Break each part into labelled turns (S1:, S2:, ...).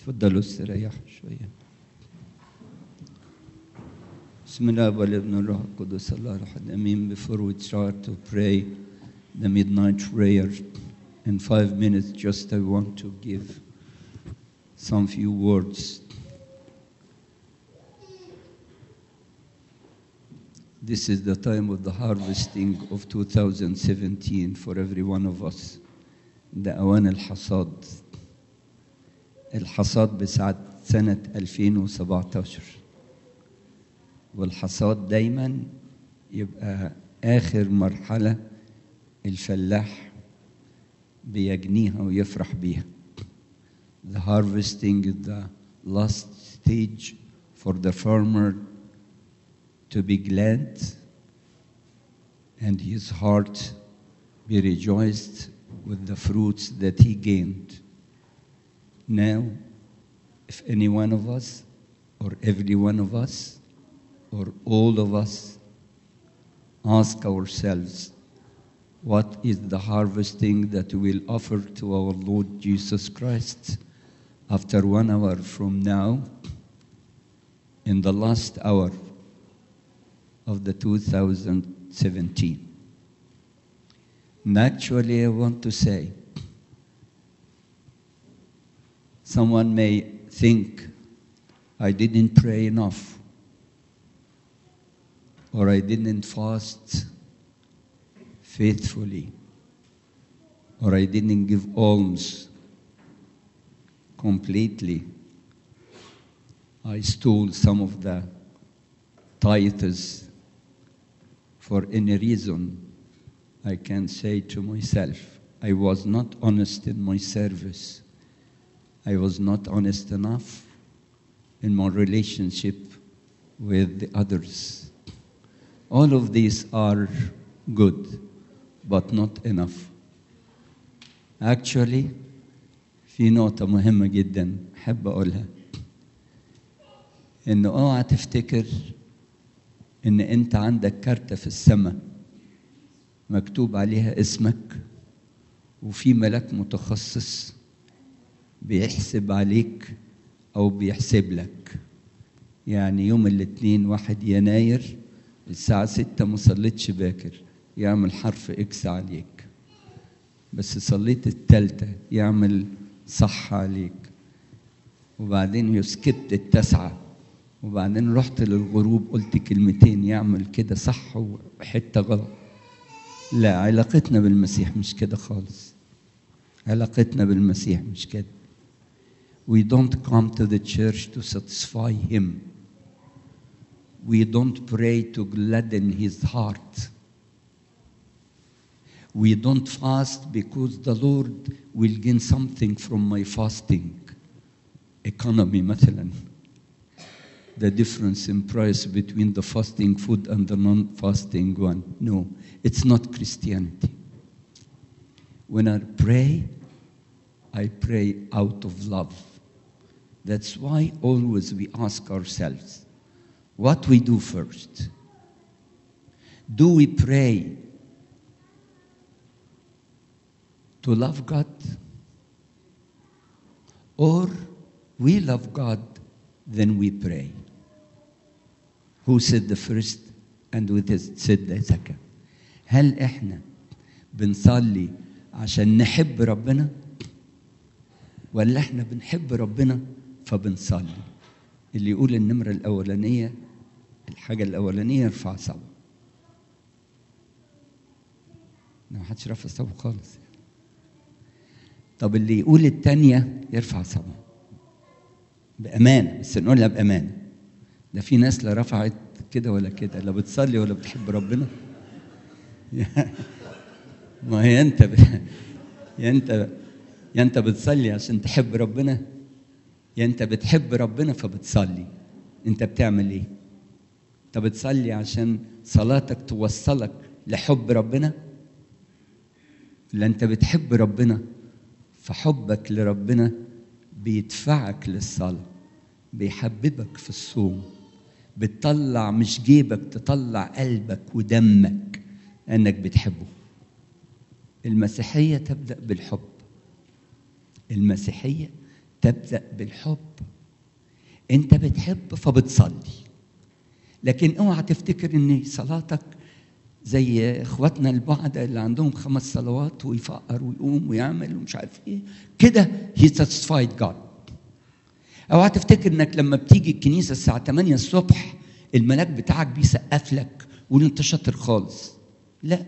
S1: تفضلوا استريحوا شوية بسم الله والابن الروح القدس الله الأحد أمين before we start to pray the midnight prayer in five minutes just I want to give some few words This is the time of the harvesting of 2017 for every one of us. ده أوان الحصاد. الحصاد بساعة سنة 2017. والحصاد دايما يبقى آخر مرحلة الفلاح بيجنيها ويفرح بيها. The harvesting is the last stage for the farmer to be glad and his heart be rejoiced with the fruits that he gained. Now, if any one of us, or every one of us, or all of us ask ourselves, what is the harvesting that we will offer to our Lord Jesus Christ after one hour from now, in the last hour of the 2017. And actually, I want to say, someone may think I didn't pray enough, or I didn't fast faithfully, or I didn't give alms completely. I stole some of the tithes for any reason, I can say to myself, I was not honest in my service. I was not honest enough in my relationship with the others. All of these are good, but not enough. Actually, في نقطة مهمة جدا أحب أقولها إنه أوعى تفتكر ان انت عندك كارتة في السماء مكتوب عليها اسمك وفي ملاك متخصص بيحسب عليك او بيحسب لك يعني يوم الاثنين واحد يناير الساعة ستة ما صليتش باكر يعمل حرف اكس عليك بس صليت التالتة يعمل صح عليك وبعدين يسكت التاسعة وبعدين رحت للغروب قلت كلمتين يعمل كده صح وحته غلط لا علاقتنا بالمسيح مش كده خالص علاقتنا بالمسيح مش كده we don't come to the church to satisfy him we don't pray to gladden his heart we don't fast because the lord will gain something from my fasting economy مثلا the difference in price between the fasting food and the non fasting one. No, it's not Christianity. When I pray, I pray out of love. That's why always we ask ourselves what we do first. Do we pray to love God? Or we love God, then we pray? Who said the first and who said the second? هل احنا بنصلي عشان نحب ربنا ولا احنا بنحب ربنا فبنصلي اللي يقول النمرة الأولانية الحاجة الأولانية يرفع صوت ما حدش رفع صوت خالص طب اللي يقول التانية يرفع صوت بأمانة بس نقولها بأمانة ده في ناس لا رفعت كده ولا كده لا بتصلي ولا بتحب ربنا ما هي انت ب... يا انت يا انت بتصلي عشان تحب ربنا يا انت بتحب ربنا فبتصلي انت بتعمل ايه انت بتصلي عشان صلاتك توصلك لحب ربنا لا انت بتحب ربنا فحبك لربنا بيدفعك للصلاه بيحببك في الصوم بتطلع مش جيبك تطلع قلبك ودمك انك بتحبه المسيحيه تبدا بالحب المسيحيه تبدا بالحب انت بتحب فبتصلي لكن اوعى تفتكر ان صلاتك زي اخواتنا البعض اللي عندهم خمس صلوات ويفقر ويقوم ويعمل ومش عارف ايه كده هي ساتسفايد جاد اوعى تفتكر انك لما بتيجي الكنيسه الساعه 8 الصبح الملاك بتاعك بيسقف لك وانت شاطر خالص لا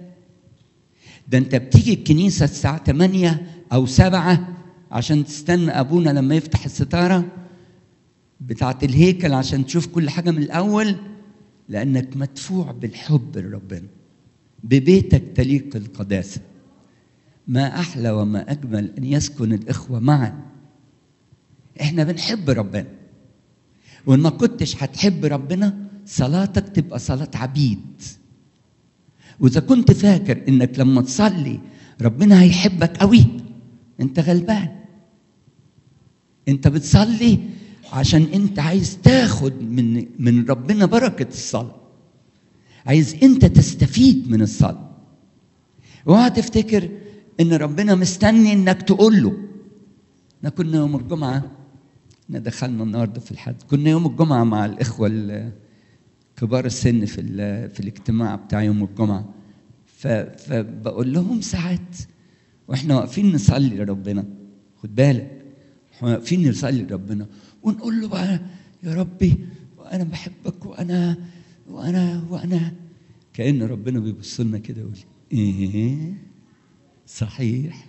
S1: ده انت بتيجي الكنيسه الساعه 8 او 7 عشان تستنى ابونا لما يفتح الستاره بتاعه الهيكل عشان تشوف كل حاجه من الاول لانك مدفوع بالحب لربنا ببيتك تليق القداسه ما احلى وما اجمل ان يسكن الاخوه معا احنا بنحب ربنا وان ما كنتش هتحب ربنا صلاتك تبقى صلاه عبيد واذا كنت فاكر انك لما تصلي ربنا هيحبك قوي انت غلبان انت بتصلي عشان انت عايز تاخد من من ربنا بركه الصلاه عايز انت تستفيد من الصلاه اوعى تفتكر ان ربنا مستني انك تقول له احنا كنا يوم الجمعه احنا دخلنا النهارده في الحد كنا يوم الجمعه مع الاخوه كبار السن في في الاجتماع بتاع يوم الجمعه فبقول لهم ساعات واحنا واقفين نصلي لربنا خد بالك احنا واقفين نصلي لربنا ونقول له بقى يا ربي وانا بحبك وانا وانا وانا كان ربنا بيبص لنا كده يقول ايه صحيح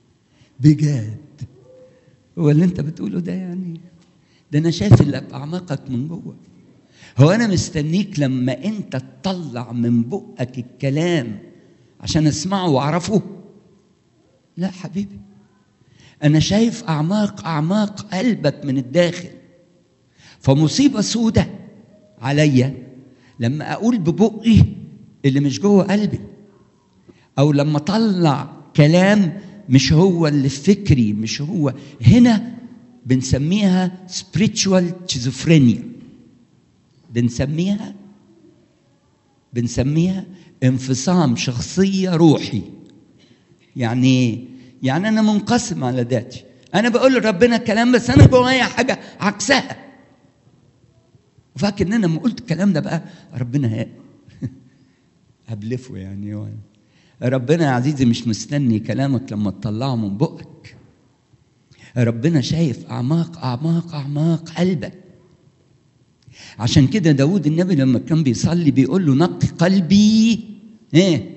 S1: بجد هو اللي انت بتقوله ده يعني ده انا شايف اللي باعماقك من جوه هو انا مستنيك لما انت تطلع من بقك الكلام عشان اسمعه واعرفه لا حبيبي انا شايف اعماق اعماق قلبك من الداخل فمصيبه سودة عليا لما اقول ببقي اللي مش جوه قلبي او لما اطلع كلام مش هو اللي في فكري مش هو هنا بنسميها spiritual schizophrenia بنسميها بنسميها انفصام شخصيه روحي يعني ايه يعني انا منقسم على ذاتي انا بقول لربنا كلام بس انا جوايا حاجه عكسها وفاكر ان انا لما قلت الكلام ده بقى ربنا هبلفه يعني ربنا يا عزيزي مش مستني كلامك لما تطلعه من بقك ربنا شايف اعماق اعماق اعماق قلبك عشان كده داود النبي لما كان بيصلي بيقول له نقي قلبي ايه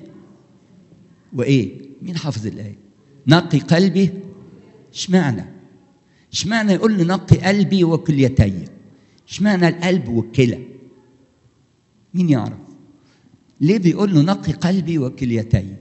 S1: وايه مين حافظ الايه نقي قلبي اشمعنى اشمعنى يقول لي نقي قلبي وكليتي اشمعنى القلب والكلى مين يعرف ليه بيقول له نقي قلبي وكليتي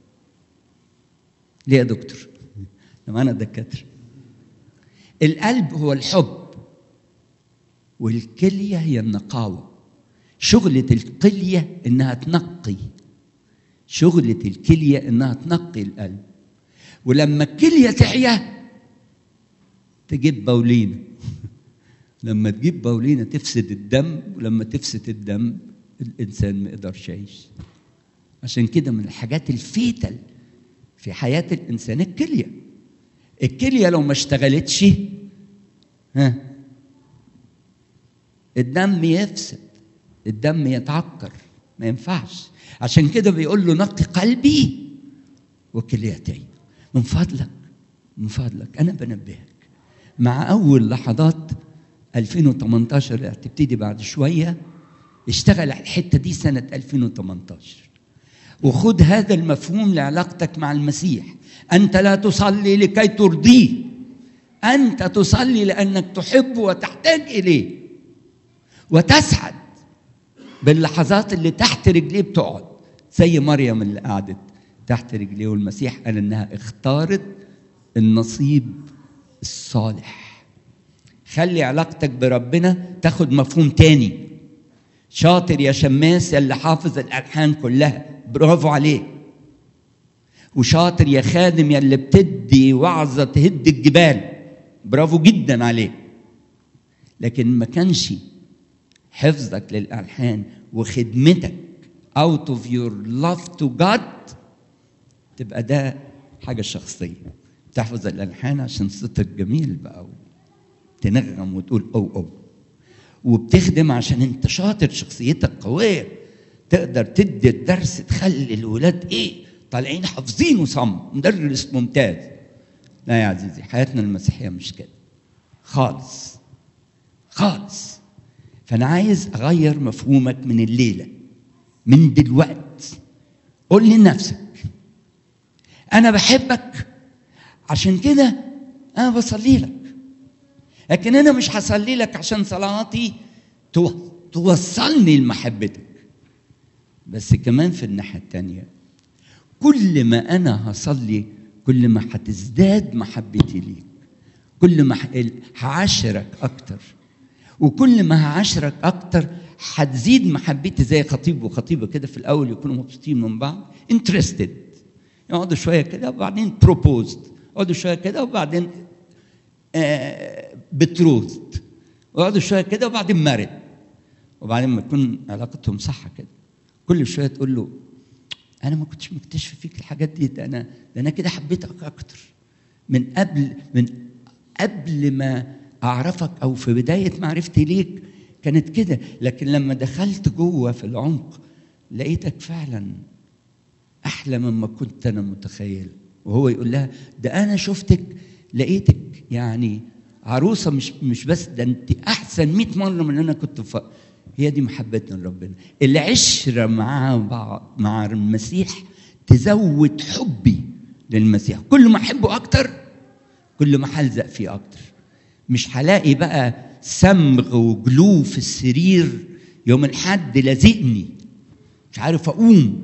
S1: ليه يا دكتور لما انا دكاتره القلب هو الحب والكليه هي النقاوه شغله الكليه انها تنقي شغله الكليه انها تنقي القلب ولما الكليه تعيا تجيب بولينه لما تجيب بولينه تفسد الدم ولما تفسد الدم الانسان ما يقدرش يعيش عشان كده من الحاجات الفيتل في حياه الانسان الكليه الكليه لو ما اشتغلتش ها الدم يفسد الدم يتعكر ما ينفعش عشان كده بيقول له نقي قلبي وكليتي من فضلك من فضلك انا بنبهك مع اول لحظات 2018 اللي هتبتدي بعد شويه اشتغل على الحته دي سنه 2018 وخد هذا المفهوم لعلاقتك مع المسيح انت لا تصلي لكي ترضيه انت تصلي لانك تحب وتحتاج اليه وتسعد باللحظات اللي تحت رجليه بتقعد زي مريم اللي قعدت تحت رجليه والمسيح قال انها اختارت النصيب الصالح خلي علاقتك بربنا تاخد مفهوم تاني شاطر يا شماس يا اللي حافظ الالحان كلها برافو عليك وشاطر يا خادم يا اللي بتدي وعظه تهد الجبال برافو جدا عليك لكن ما كانش حفظك للالحان وخدمتك out of your love to God تبقى ده حاجه شخصيه تحفظ الالحان عشان صوتك جميل بقى تنغم وتقول او او وبتخدم عشان انت شاطر شخصيتك قويه تقدر تدي الدرس تخلي الولاد ايه طالعين حافظين وصم مدرس ممتاز لا يا عزيزي حياتنا المسيحيه مش كده خالص خالص فانا عايز اغير مفهومك من الليله من دلوقت قول لنفسك انا بحبك عشان كده انا بصلي لك لكن انا مش هصلي لك عشان صلاتي توصلني لمحبتك بس كمان في الناحيه الثانيه كل ما انا هصلي كل ما هتزداد محبتي ليك كل ما هعشرك اكتر وكل ما هعشرك اكتر هتزيد محبتي زي خطيب وخطيبه كده في الاول يكونوا مبسوطين من بعض انترستد يقعدوا شويه كده وبعدين بروبوزد يقعدوا شويه كده وبعدين آه بتروث ويقعدوا شويه كده وبعدين مارد وبعدين ما تكون علاقتهم صح كده كل شويه تقول له انا ما كنتش مكتشف فيك الحاجات دي ده انا ده انا كده حبيتك اكتر من قبل من قبل ما اعرفك او في بدايه معرفتي ليك كانت كده لكن لما دخلت جوه في العمق لقيتك فعلا احلى مما كنت انا متخيل وهو يقول لها ده انا شفتك لقيتك يعني عروسه مش مش بس ده انت احسن 100 مره من اللي انا كنت ف... هي دي محبتنا لربنا العشره مع بعض مع المسيح تزود حبي للمسيح كل ما احبه اكتر كل ما هلزق فيه اكتر مش هلاقي بقى سمغ وجلو في السرير يوم الحد لازقني مش عارف اقوم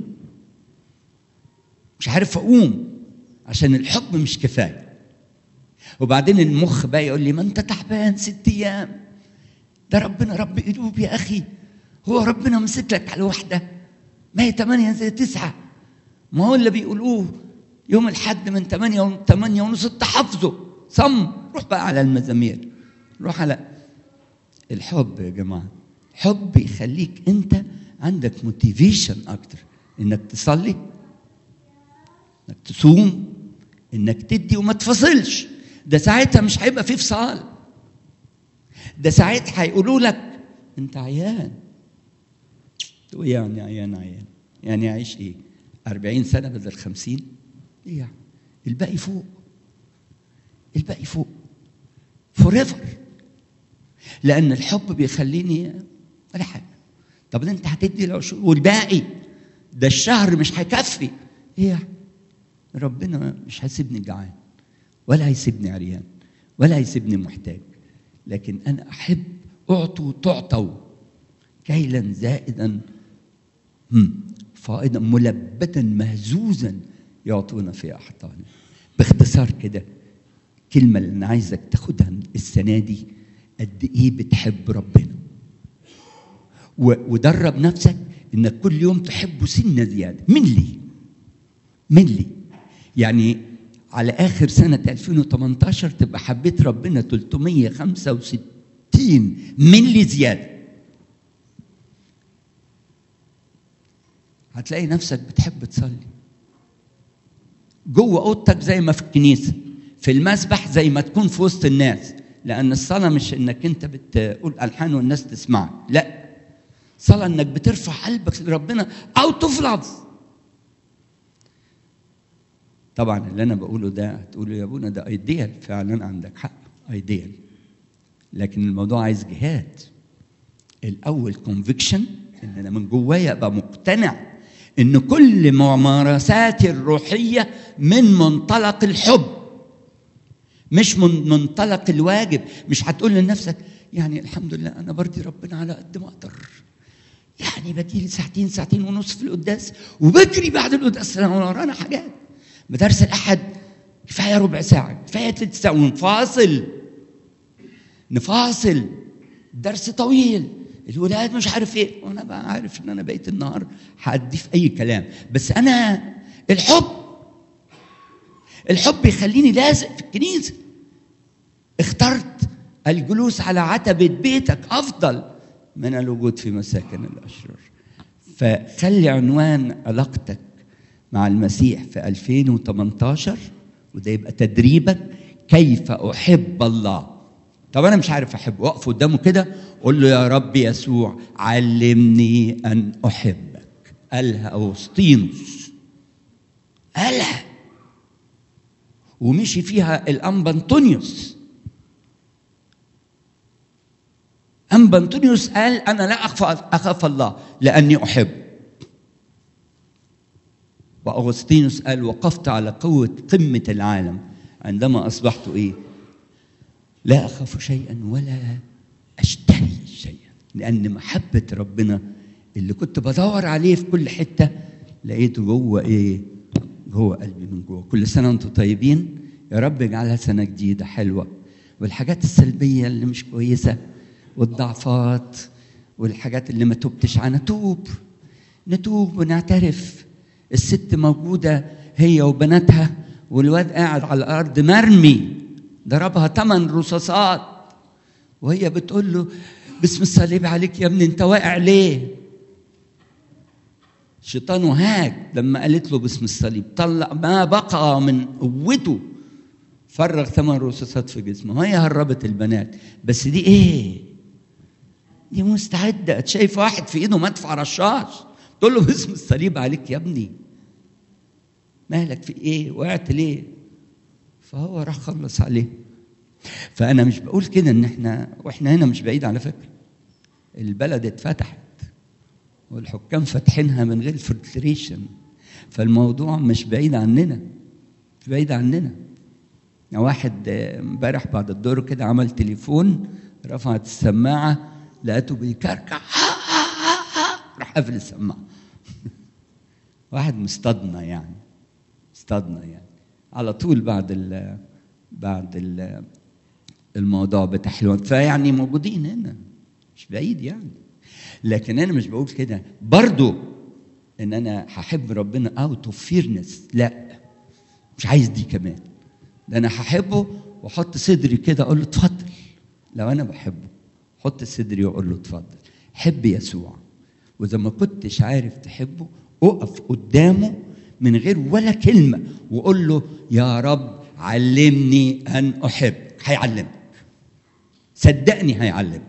S1: مش عارف اقوم عشان الحب مش كفايه وبعدين المخ بقى يقول لي ما انت تعبان ست ايام ده ربنا رب قلوب يا اخي هو ربنا مسك لك على واحده ما هي ثمانية زي تسعة ما هو اللي بيقولوه يوم الحد من ثمانية و... ثمانية ونص انت حافظه صم روح بقى على المزامير روح على الحب يا جماعة حب يخليك انت عندك موتيفيشن اكتر انك تصلي انك تصوم انك تدي وما تفصلش ده ساعتها مش هيبقى فيه فصال ده ساعتها هيقولوا لك انت عيان تقول يعني عيان عيان يعني عايش ايه 40 سنة بدل 50 ايه يعني الباقي فوق الباقي فوق فور ايفر لان الحب بيخليني ولا حاجه طب ده انت هتدي العشور والباقي ده الشهر مش هيكفي ايه يعني ربنا مش هيسيبني جعان ولا هيسيبني عريان ولا هيسيبني محتاج لكن انا احب اعطوا تعطوا كيلا زائدا فائضا ملبدا مهزوزا يعطونا في احضانه باختصار كده كلمة اللي أنا عايزك تاخدها السنة دي قد إيه بتحب ربنا ودرب نفسك إنك كل يوم تحبه سنة زيادة من لي من لي يعني على آخر سنة 2018 تبقى حبيت ربنا 365 من لي زيادة هتلاقي نفسك بتحب تصلي جوه اوضتك زي ما في الكنيسه في المسبح زي ما تكون في وسط الناس لان الصلاه مش انك انت بتقول الحان والناس تسمعك لا صلاه انك بترفع قلبك لربنا او تفلظ طبعا اللي انا بقوله ده هتقولوا يا ابونا ده ايديال فعلا عندك حق ايديال لكن الموضوع عايز جهاد الاول كونفكشن ان انا من جوايا ابقى مقتنع ان كل ممارساتي الروحيه من منطلق الحب مش من منطلق الواجب مش هتقول لنفسك يعني الحمد لله انا برضي ربنا على قد ما اقدر يعني بديلي ساعتين ساعتين ونص في القداس وبجري بعد القداس انا ورانا حاجات مدارس الاحد كفايه ربع ساعه كفايه ثلث ساعه ونفاصل نفاصل درس طويل الولاد مش عارف ايه وانا بقى عارف ان انا بقيت النهار هادي في اي كلام بس انا الحب الحب يخليني لازق في الكنيسه اخترت الجلوس على عتبة بيتك أفضل من الوجود في مساكن الأشرار فخلي عنوان علاقتك مع المسيح في 2018 وده يبقى تدريبك كيف أحب الله طب انا مش عارف احبه واقف قدامه كده قول له يا رب يسوع علمني ان احبك قالها اغسطينوس قالها ومشي فيها الانبا انطونيوس انبا انطونيوس قال انا لا اخاف اخاف الله لاني احب واغسطينوس قال وقفت على قوه قمه العالم عندما اصبحت ايه لا اخاف شيئا ولا اشتهي شيئا لان محبه ربنا اللي كنت بدور عليه في كل حته لقيته جوه ايه جوه قلبي من جوه كل سنه وانتم طيبين يا رب اجعلها سنه جديده حلوه والحاجات السلبيه اللي مش كويسه والضعفات والحاجات اللي ما تبتش عنها توب نتوب ونعترف الست موجوده هي وبناتها والواد قاعد على الارض مرمي ضربها ثمان رصاصات وهي بتقول له باسم الصليب عليك يا ابني انت واقع ليه الشيطان وهاج لما قالت له باسم الصليب طلع ما بقى من قوته فرغ ثمان رصاصات في جسمه وهي هربت البنات بس دي ايه دي مستعده شايف واحد في ايده مدفع رشاش تقول له باسم الصليب عليك يا ابني مالك في ايه وقعت ليه فهو راح خلص عليه فانا مش بقول كده ان احنا واحنا هنا مش بعيد على فكره البلد اتفتحت والحكام فاتحينها من غير فلتريشن فالموضوع مش بعيد عننا مش بعيد عننا واحد امبارح بعد الدور كده عمل تليفون رفعت السماعه لقيته بيكركع راح قافل السماعه واحد مصطدنا يعني مصطدنا يعني على طول بعد ال بعد ال الموضوع بتاع حلوان فيعني موجودين هنا مش بعيد يعني لكن انا مش بقول كده برضو ان انا هحب ربنا اوت اوف فيرنس لا مش عايز دي كمان ده انا هحبه واحط صدري كده اقول له اتفضل لو انا بحبه حط صدري واقول له اتفضل حب يسوع واذا ما كنتش عارف تحبه اقف قدامه من غير ولا كلمه وقول له يا رب علمني ان احب هيعلمك صدقني هيعلمك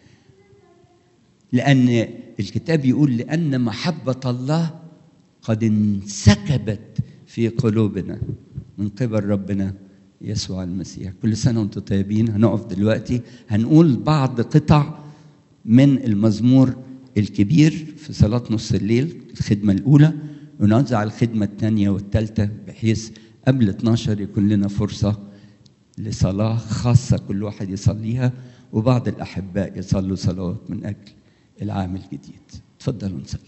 S1: لان الكتاب يقول لان محبه الله قد انسكبت في قلوبنا من قبل ربنا يسوع المسيح كل سنه وانتم طيبين هنقف دلوقتي هنقول بعض قطع من المزمور الكبير في صلاه نص الليل الخدمه الاولى ونوزع الخدمه الثانيه والثالثه بحيث قبل 12 يكون لنا فرصه لصلاه خاصه كل واحد يصليها وبعض الاحباء يصلوا صلوات من اجل العام الجديد تفضلوا نصلي